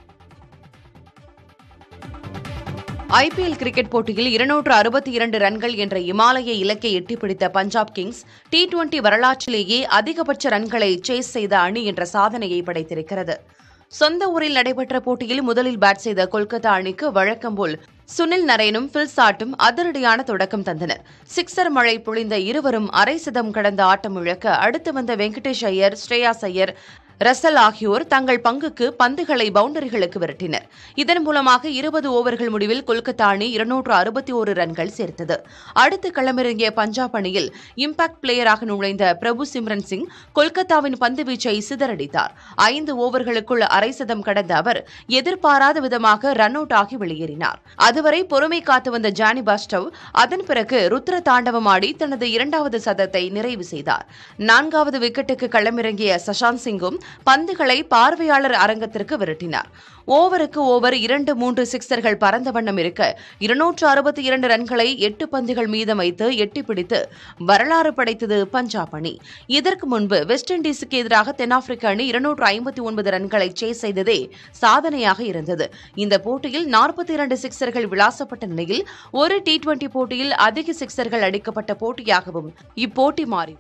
ஐபிஎல் கிரிக்கெட் போட்டியில் இருநூற்று அறுபத்தி இரண்டு ரன்கள் என்ற இமாலய இலக்கை எட்டிப்பிடித்த பஞ்சாப் கிங்ஸ் டி டுவெண்டி வரலாற்றிலேயே அதிகபட்ச ரன்களை சேஸ் செய்த அணி என்ற சாதனையை படைத்திருக்கிறது சொந்த ஊரில் நடைபெற்ற போட்டியில் முதலில் பேட் செய்த கொல்கத்தா அணிக்கு வழக்கம் போல் சுனில் நரேனும் பில்சாட்டும் அதிரடியான தொடக்கம் தந்தனர் சிக்ஸர் மழை பொழிந்த இருவரும் அரை சதம் கடந்த ஆட்டம் இழக்க அடுத்து வந்த வெங்கடேஷ் ஐயர் ஸ்ரேயாஸ் ஐயர் ரசல் ஆகியோர் தங்கள் பங்குக்கு பந்துகளை பவுண்டரிகளுக்கு விரட்டினர் இதன் மூலமாக இருபது ஓவர்கள் முடிவில் கொல்கத்தா அணி இருநூற்று அறுபத்தி ஒரு ரன்கள் சேர்த்தது அடுத்து களமிறங்கிய பஞ்சாப் அணியில் இம்பாக்ட் பிளேயராக நுழைந்த பிரபு சிம்ரன் சிங் கொல்கத்தாவின் பந்துவீச்சை சிதறடித்தார் ஐந்து ஓவர்களுக்குள் அரை சதம் கடந்த அவர் எதிர்பாராத விதமாக ரன் அவுட் ஆகி வெளியேறினார் அதுவரை பொறுமை காத்து வந்த ஜானி பாஸ்டவ் அதன் பிறகு ருத்ர தாண்டவமாடி தனது இரண்டாவது சதத்தை நிறைவு செய்தார் நான்காவது விக்கெட்டுக்கு களமிறங்கிய சஷாந்த் சிங்கும் பந்துகளை பார்வையாளர் அரங்கத்திற்கு விரட்டினார் ஓவருக்கு ஓவர் இரண்டு மூன்று சிக்சர்கள் பறந்த வண்ணம் இருக்க இருநூற்று அறுபத்தி இரண்டு ரன்களை எட்டு பந்துகள் மீதம் வைத்து எட்டி பிடித்து வரலாறு படைத்தது பஞ்சாப் அணி இதற்கு முன்பு வெஸ்ட் இண்டீஸுக்கு எதிராக தென்னாப்பிரிக்க அணி இருநூற்று ஐம்பத்தி ஒன்பது ரன்களை சேஸ் செய்ததே சாதனையாக இருந்தது இந்த போட்டியில் நாற்பத்தி இரண்டு சிக்சர்கள் விளாசப்பட்ட நிலையில் ஒரு டி டுவெண்டி போட்டியில் அதிக சிக்சர்கள் அடிக்கப்பட்ட போட்டியாகவும் இப்போட்டி மாறியுள்ளது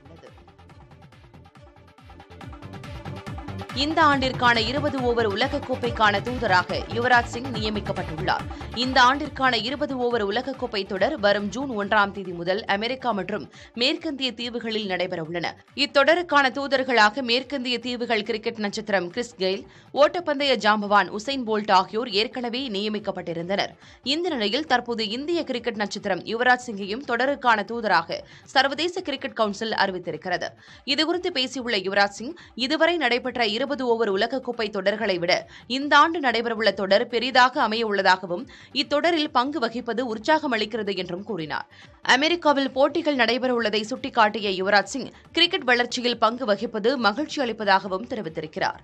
இந்த ஆண்டிற்கான இருபது ஓவர் உலகக்கோப்பைக்கான தூதராக யுவராஜ் சிங் நியமிக்கப்பட்டுள்ளார் இந்த ஆண்டிற்கான இருபது ஓவர் உலகக்கோப்பை தொடர் வரும் ஜூன் ஒன்றாம் தேதி முதல் அமெரிக்கா மற்றும் மேற்கத்திய தீவுகளில் நடைபெறவுள்ளன இத்தொடருக்கான தூதர்களாக மேற்கத்திய தீவுகள் கிரிக்கெட் நட்சத்திரம் கிறிஸ் கெயில் ஓட்டப்பந்தய ஜாம்பவான் உசைன் போல்ட் ஆகியோர் ஏற்கனவே நியமிக்கப்பட்டிருந்தனர் இந்த நிலையில் தற்போது இந்திய கிரிக்கெட் நட்சத்திரம் யுவராஜ் சிங்கையும் தொடருக்கான தூதராக சர்வதேச கிரிக்கெட் கவுன்சில் அறிவித்திருக்கிறது இதுகுறித்து பேசியுள்ள யுவராஜ் சிங் இதுவரை நடைபெற்ற இருபது ஓவர் உலகக்கோப்பை தொடர்களை விட இந்த ஆண்டு நடைபெறவுள்ள தொடர் பெரிதாக அமைய உள்ளதாகவும் இத்தொடரில் பங்கு வகிப்பது உற்சாகம் அளிக்கிறது என்றும் கூறினார் அமெரிக்காவில் போட்டிகள் நடைபெறவுள்ளதை சுட்டிக்காட்டிய யுவராஜ் சிங் கிரிக்கெட் வளர்ச்சியில் பங்கு வகிப்பது மகிழ்ச்சி அளிப்பதாகவும் தெரிவித்திருக்கிறார்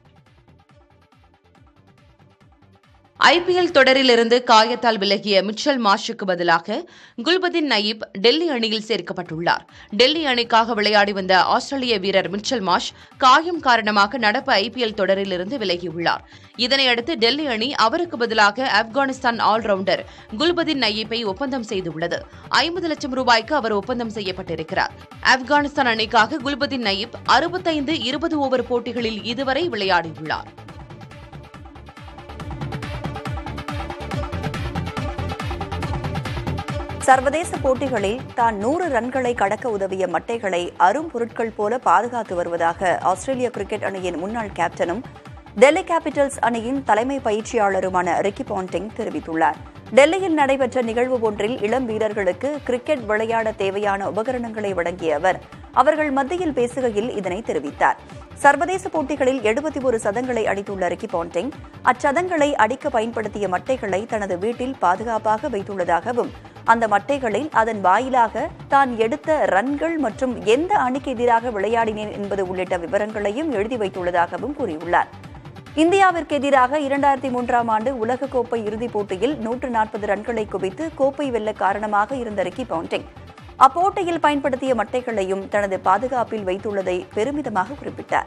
ஐபிஎல் தொடரிலிருந்து காயத்தால் விலகிய மிச்சல் மாஷுக்கு பதிலாக குல்பதின் நயீப் டெல்லி அணியில் சேர்க்கப்பட்டுள்ளார் டெல்லி அணிக்காக விளையாடி வந்த ஆஸ்திரேலிய வீரர் மிச்சல் மாஷ் காயம் காரணமாக நடப்பு ஐபிஎல் தொடரிலிருந்து விலகியுள்ளார் இதனையடுத்து டெல்லி அணி அவருக்கு பதிலாக ஆப்கானிஸ்தான் ஆல்ரவுண்டர் குல்பதின் நயீப்பை ஒப்பந்தம் செய்துள்ளது ஐம்பது லட்சம் ரூபாய்க்கு அவர் ஒப்பந்தம் செய்யப்பட்டிருக்கிறார் ஆப்கானிஸ்தான் அணிக்காக குல்பதின் நயீப் அறுபத்தைந்து இருபது ஓவர் போட்டிகளில் இதுவரை விளையாடியுள்ளார் சர்வதேச போட்டிகளில் தான் நூறு ரன்களை கடக்க உதவிய மட்டைகளை அரும் பொருட்கள் போல பாதுகாத்து வருவதாக ஆஸ்திரேலிய கிரிக்கெட் அணியின் முன்னாள் கேப்டனும் டெல்லி கேபிட்டல்ஸ் அணியின் தலைமை பயிற்சியாளருமான ரிக்கி பாண்டிங் தெரிவித்துள்ளார் டெல்லியில் நடைபெற்ற நிகழ்வு ஒன்றில் இளம் வீரர்களுக்கு கிரிக்கெட் விளையாட தேவையான உபகரணங்களை வழங்கிய அவர் அவர்கள் மத்தியில் பேசுகையில் இதனை தெரிவித்தார் சர்வதேச போட்டிகளில் எழுபத்தி ஒரு சதங்களை அடித்துள்ள ரிக்கி பாண்டிங் அச்சதங்களை அடிக்க பயன்படுத்திய மட்டைகளை தனது வீட்டில் பாதுகாப்பாக வைத்துள்ளதாகவும் அந்த மட்டைகளில் அதன் வாயிலாக தான் எடுத்த ரன்கள் மற்றும் எந்த அணிக்கு எதிராக விளையாடினேன் என்பது உள்ளிட்ட விவரங்களையும் எழுதி வைத்துள்ளதாகவும் கூறியுள்ளார் இந்தியாவிற்கு எதிராக இரண்டாயிரத்தி மூன்றாம் ஆண்டு உலகக்கோப்பை இறுதிப் போட்டியில் நூற்று நாற்பது ரன்களை குவித்து கோப்பை வெல்ல காரணமாக இருந்த ரிக்கி பவுண்டிங் அப்போட்டியில் பயன்படுத்திய மட்டைகளையும் தனது பாதுகாப்பில் வைத்துள்ளதை பெருமிதமாக குறிப்பிட்டார்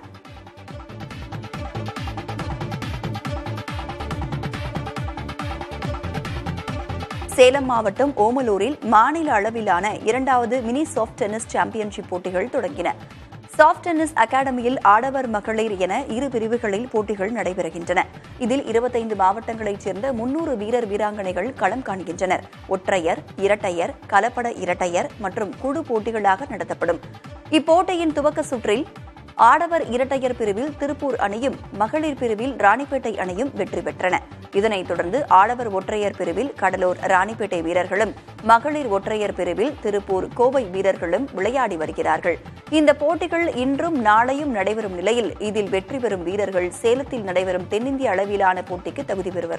சேலம் மாவட்டம் ஓமலூரில் மாநில அளவிலான இரண்டாவது மினி சாஃப்ட் டென்னிஸ் சாம்பியன்ஷிப் போட்டிகள் தொடங்கின சாஃப்ட் டென்னிஸ் அகாடமியில் ஆடவர் மகளிர் என இரு பிரிவுகளில் போட்டிகள் நடைபெறுகின்றன இதில் இருபத்தைந்து மாவட்டங்களைச் சேர்ந்த முன்னூறு வீரர் வீராங்கனைகள் களம் காண்கின்றனர் ஒற்றையர் இரட்டையர் கலப்பட இரட்டையர் மற்றும் குழு போட்டிகளாக நடத்தப்படும் இப்போட்டியின் துவக்க சுற்றில் ஆடவர் இரட்டையர் பிரிவில் திருப்பூர் அணியும் மகளிர் பிரிவில் ராணிப்பேட்டை அணியும் வெற்றி பெற்றன இதனைத் தொடர்ந்து ஆடவர் ஒற்றையர் பிரிவில் கடலூர் ராணிப்பேட்டை வீரர்களும் மகளிர் ஒற்றையர் பிரிவில் திருப்பூர் கோவை வீரர்களும் விளையாடி வருகிறார்கள் இந்த போட்டிகள் இன்றும் நாளையும் நடைபெறும் நிலையில் இதில் வெற்றி பெறும் வீரர்கள் சேலத்தில் நடைபெறும் தென்னிந்திய அளவிலான போட்டிக்கு தகுதி பெறுவர்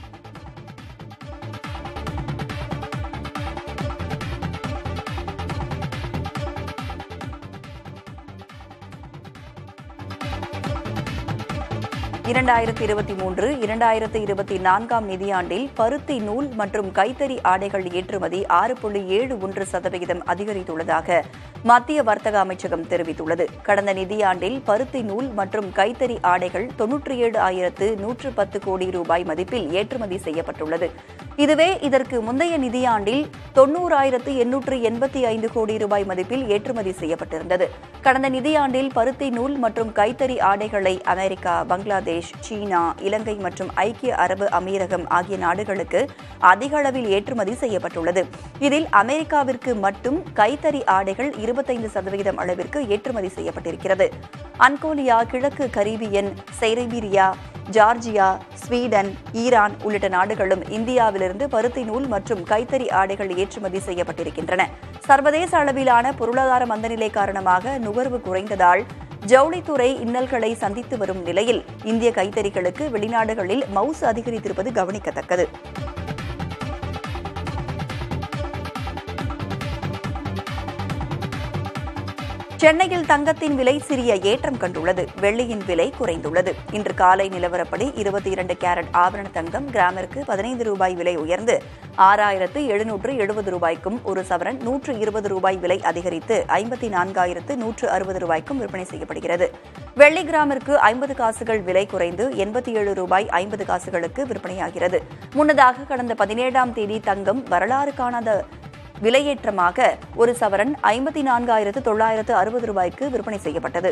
இரண்டாயிரத்தி இருபத்தி மூன்று இரண்டாயிரத்து இருபத்தி நான்காம் நிதியாண்டில் பருத்தி நூல் மற்றும் கைத்தறி ஆடைகள் ஏற்றுமதி ஆறு புள்ளி ஏழு ஒன்று சதவிகிதம் அதிகரித்துள்ளதாக மத்திய வர்த்தக அமைச்சகம் தெரிவித்துள்ளது கடந்த நிதியாண்டில் பருத்தி நூல் மற்றும் கைத்தறி ஆடைகள் தொன்னூற்றி ஏழு ஆயிரத்து நூற்று பத்து கோடி ரூபாய் மதிப்பில் ஏற்றுமதி செய்யப்பட்டுள்ளது இதுவே இதற்கு முந்தைய நிதியாண்டில் தொன்னூறாயிரத்து எண்ணூற்று எண்பத்தி ஐந்து கோடி ரூபாய் மதிப்பில் ஏற்றுமதி செய்யப்பட்டிருந்தது கடந்த நிதியாண்டில் பருத்தி நூல் மற்றும் கைத்தறி ஆடைகளை அமெரிக்கா பங்களாதேஷ் சீனா இலங்கை மற்றும் ஐக்கிய அரபு அமீரகம் ஆகிய நாடுகளுக்கு அதிக அளவில் ஏற்றுமதி செய்யப்பட்டுள்ளது இதில் அமெரிக்காவிற்கு மட்டும் கைத்தறி ஆடைகள் இருபத்தைந்து சதவீதம் அளவிற்கு ஏற்றுமதி செய்யப்பட்டிருக்கிறது அன்கோலியா கிழக்கு கரீபியன் செரைபீரியா ஜார்ஜியா ஸ்வீடன் ஈரான் உள்ளிட்ட நாடுகளும் இந்தியாவிலிருந்து பருத்தி நூல் மற்றும் கைத்தறி ஆடைகள் ஏற்றுமதி செய்யப்பட்டிருக்கின்றன சர்வதேச அளவிலான பொருளாதார மந்தநிலை காரணமாக நுகர்வு குறைந்ததால் ஜவுளித்துறை இன்னல்களை சந்தித்து வரும் நிலையில் இந்திய கைத்தறிகளுக்கு வெளிநாடுகளில் மவுசு அதிகரித்திருப்பது கவனிக்கத்தக்கது சென்னையில் தங்கத்தின் விலை சிறிய ஏற்றம் கண்டுள்ளது வெள்ளியின் விலை குறைந்துள்ளது இன்று காலை நிலவரப்படி இருபத்தி இரண்டு கேரட் ஆபரண தங்கம் கிராமிற்கு பதினைந்து ரூபாய் விலை உயர்ந்து ஆறாயிரத்து எழுநூற்று எழுபது ரூபாய்க்கும் ஒரு சவரன் நூற்று இருபது ரூபாய் விலை அதிகரித்து ஐம்பத்தி நான்காயிரத்து நூற்று அறுபது ரூபாய்க்கும் விற்பனை செய்யப்படுகிறது வெள்ளி கிராமிற்கு ஐம்பது காசுகள் விலை குறைந்து எண்பத்தி ஏழு ரூபாய் ஐம்பது காசுகளுக்கு விற்பனையாகிறது முன்னதாக கடந்த பதினேழாம் தேதி தங்கம் வரலாறு காணாத விலையேற்றமாக ஒரு சவரன் ஐம்பத்தி நான்காயிரத்து தொள்ளாயிரத்து அறுபது ரூபாய்க்கு விற்பனை செய்யப்பட்டது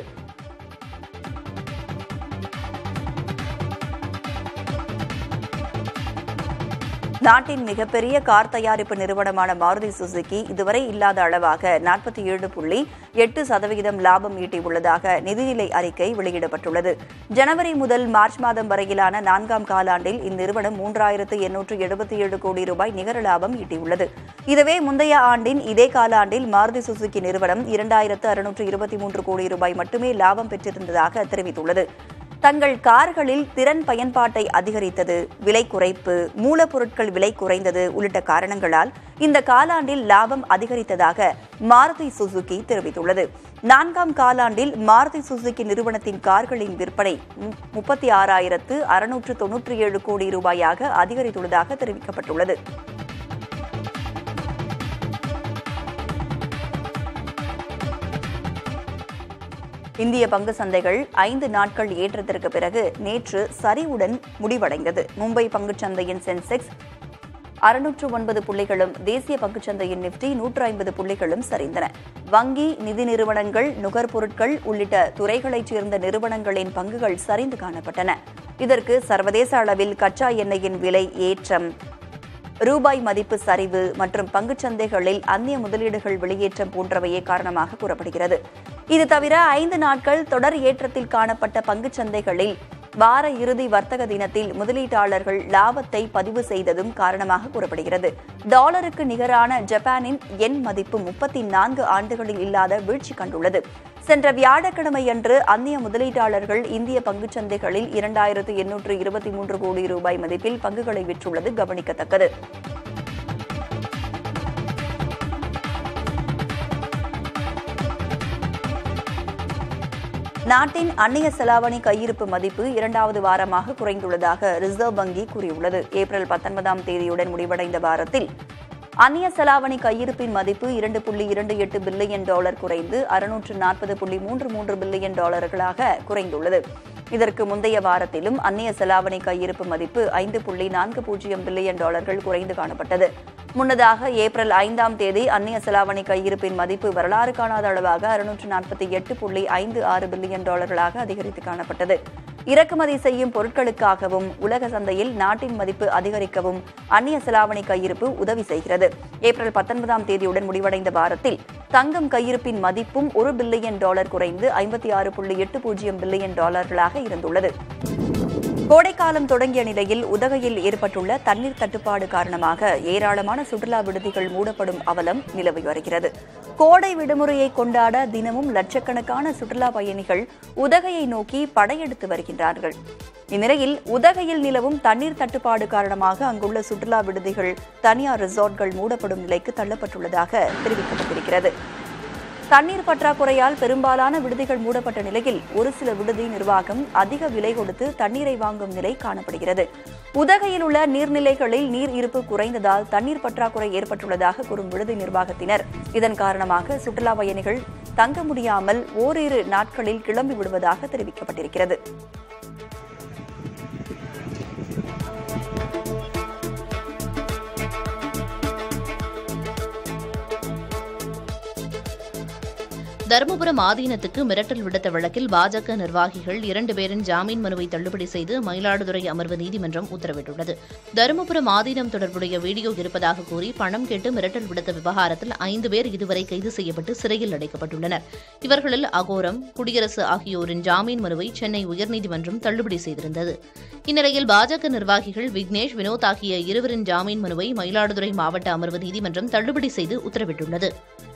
நாட்டின் மிகப்பெரிய கார் தயாரிப்பு நிறுவனமான மாருதி சுசுகி இதுவரை இல்லாத அளவாக நாற்பத்தி ஏழு புள்ளி எட்டு சதவிகிதம் லாபம் ஈட்டியுள்ளதாக நிதிநிலை அறிக்கை வெளியிடப்பட்டுள்ளது ஜனவரி முதல் மார்ச் மாதம் வரையிலான நான்காம் காலாண்டில் இந்நிறுவனம் மூன்றாயிரத்து எண்ணூற்று எழுபத்தி ஏழு கோடி ரூபாய் நிகர லாபம் ஈட்டியுள்ளது இதுவே முந்தைய ஆண்டின் இதே காலாண்டில் மாருதி சுசுகி நிறுவனம் இரண்டாயிரத்து அறுநூற்று இருபத்தி மூன்று கோடி ரூபாய் மட்டுமே லாபம் பெற்றிருந்ததாக தெரிவித்துள்ளது தங்கள் கார்களில் திறன் பயன்பாட்டை அதிகரித்தது விலை குறைப்பு மூலப்பொருட்கள் விலை குறைந்தது உள்ளிட்ட காரணங்களால் இந்த காலாண்டில் லாபம் அதிகரித்ததாக மாருதி சுசுகி தெரிவித்துள்ளது நான்காம் காலாண்டில் மாருதி சுசுகி நிறுவனத்தின் கார்களின் விற்பனை முப்பத்தி ஆறாயிரத்து அறுநூற்று தொன்னூற்றி ஏழு கோடி ரூபாயாக அதிகரித்துள்ளதாக தெரிவிக்கப்பட்டுள்ளது இந்திய பங்கு சந்தைகள் ஐந்து நாட்கள் ஏற்றத்திற்கு பிறகு நேற்று சரிவுடன் முடிவடைந்தது மும்பை பங்குச் சந்தையின் சென்செக்ஸ் அறுநூற்று ஒன்பது புள்ளிகளும் தேசிய பங்குச்சந்தையின் நிப்டி நூற்று ஐம்பது புள்ளிகளும் சரிந்தன வங்கி நிதி நிறுவனங்கள் நுகர்பொருட்கள் உள்ளிட்ட துறைகளைச் சேர்ந்த நிறுவனங்களின் பங்குகள் சரிந்து காணப்பட்டன இதற்கு சர்வதேச அளவில் கச்சா எண்ணெயின் விலை ஏற்றம் ரூபாய் மதிப்பு சரிவு மற்றும் பங்குச்சந்தைகளில் அந்நிய முதலீடுகள் வெளியேற்றம் போன்றவையே காரணமாக கூறப்படுகிறது இது தவிர ஐந்து நாட்கள் தொடர் ஏற்றத்தில் காணப்பட்ட பங்குச்சந்தைகளில் வார இறுதி வர்த்தக தினத்தில் முதலீட்டாளர்கள் லாபத்தை பதிவு செய்ததும் காரணமாக கூறப்படுகிறது டாலருக்கு நிகரான ஜப்பானின் எண் மதிப்பு முப்பத்தி நான்கு ஆண்டுகளில் இல்லாத வீழ்ச்சி கண்டுள்ளது சென்ற வியாழக்கிழமையன்று அந்நிய முதலீட்டாளர்கள் இந்திய பங்குச்சந்தைகளில் இரண்டாயிரத்து எண்ணூற்று இருபத்தி மூன்று கோடி ரூபாய் மதிப்பில் பங்குகளை விற்றுள்ளது கவனிக்கத்தக்கது நாட்டின் அந்நிய செலாவணி கையிருப்பு மதிப்பு இரண்டாவது வாரமாக குறைந்துள்ளதாக ரிசர்வ் வங்கி கூறியுள்ளது ஏப்ரல் பத்தொன்பதாம் தேதியுடன் முடிவடைந்த வாரத்தில் அந்நிய செலாவணி கையிருப்பின் மதிப்பு இரண்டு புள்ளி இரண்டு எட்டு பில்லியன் டாலர் குறைந்து அறுநூற்று நாற்பது புள்ளி மூன்று மூன்று பில்லியன் டாலர்களாக குறைந்துள்ளது இதற்கு முந்தைய வாரத்திலும் அந்நிய செலாவணி கையிருப்பு மதிப்பு ஐந்து புள்ளி நான்கு பூஜ்ஜியம் பில்லியன் டாலர்கள் குறைந்து காணப்பட்டது முன்னதாக ஏப்ரல் ஐந்தாம் தேதி அந்நிய செலாவணி கையிருப்பின் மதிப்பு வரலாறு காணாத அளவாக அறுநூற்று நாற்பத்தி எட்டு புள்ளி ஐந்து ஆறு பில்லியன் டாலர்களாக அதிகரித்து காணப்பட்டது இறக்குமதி செய்யும் பொருட்களுக்காகவும் உலக சந்தையில் நாட்டின் மதிப்பு அதிகரிக்கவும் அந்நிய செலாவணி கையிருப்பு உதவி செய்கிறது ஏப்ரல் பத்தொன்பதாம் தேதியுடன் முடிவடைந்த வாரத்தில் தங்கம் கையிருப்பின் மதிப்பும் ஒரு பில்லியன் டாலர் குறைந்து ஐம்பத்தி ஆறு புள்ளி எட்டு பூஜ்ஜியம் பில்லியன் டாலர்களாக இருந்துள்ளது கோடைக்காலம் தொடங்கிய நிலையில் உதகையில் ஏற்பட்டுள்ள தண்ணீர் தட்டுப்பாடு காரணமாக ஏராளமான சுற்றுலா விடுதிகள் மூடப்படும் அவலம் நிலவி வருகிறது கோடை விடுமுறையை கொண்டாட தினமும் லட்சக்கணக்கான சுற்றுலா பயணிகள் உதகையை நோக்கி படையெடுத்து வருகின்றார்கள் இந்நிலையில் உதகையில் நிலவும் தண்ணீர் தட்டுப்பாடு காரணமாக அங்குள்ள சுற்றுலா விடுதிகள் தனியார் ரிசார்ட்கள் மூடப்படும் நிலைக்கு தள்ளப்பட்டுள்ளதாக தெரிவிக்கப்பட்டிருக்கிறது தண்ணீர் பற்றாக்குறையால் பெரும்பாலான விடுதிகள் மூடப்பட்ட நிலையில் ஒரு சில விடுதி நிர்வாகம் அதிக விலை கொடுத்து தண்ணீரை வாங்கும் நிலை காணப்படுகிறது உதகையில் உள்ள நீர்நிலைகளில் நீர் இருப்பு குறைந்ததால் தண்ணீர் பற்றாக்குறை ஏற்பட்டுள்ளதாக கூறும் விடுதி நிர்வாகத்தினர் இதன் காரணமாக சுற்றுலா பயணிகள் தங்க முடியாமல் ஓரிரு நாட்களில் கிளம்பி விடுவதாக தெரிவிக்கப்பட்டிருக்கிறது தருமபுரம் ஆதீனத்துக்கு மிரட்டல் விடுத்த வழக்கில் பாஜக நிர்வாகிகள் இரண்டு பேரின் ஜாமீன் மனுவை தள்ளுபடி செய்து மயிலாடுதுறை அமர்வு நீதிமன்றம் உத்தரவிட்டுள்ளது தருமபுரம் ஆதீனம் தொடர்புடைய வீடியோ இருப்பதாக கூறி பணம் கேட்டு மிரட்டல் விடுத்த விவகாரத்தில் ஐந்து பேர் இதுவரை கைது செய்யப்பட்டு சிறையில் அடைக்கப்பட்டுள்ளனர் இவர்களில் அகோரம் குடியரசு ஆகியோரின் ஜாமீன் மனுவை சென்னை உயர்நீதிமன்றம் தள்ளுபடி செய்திருந்தது இந்நிலையில் பாஜக நிர்வாகிகள் விக்னேஷ் வினோத் ஆகிய இருவரின் ஜாமீன் மனுவை மயிலாடுதுறை மாவட்ட அமர்வு நீதிமன்றம் தள்ளுபடி செய்து உத்தரவிட்டுள்ளது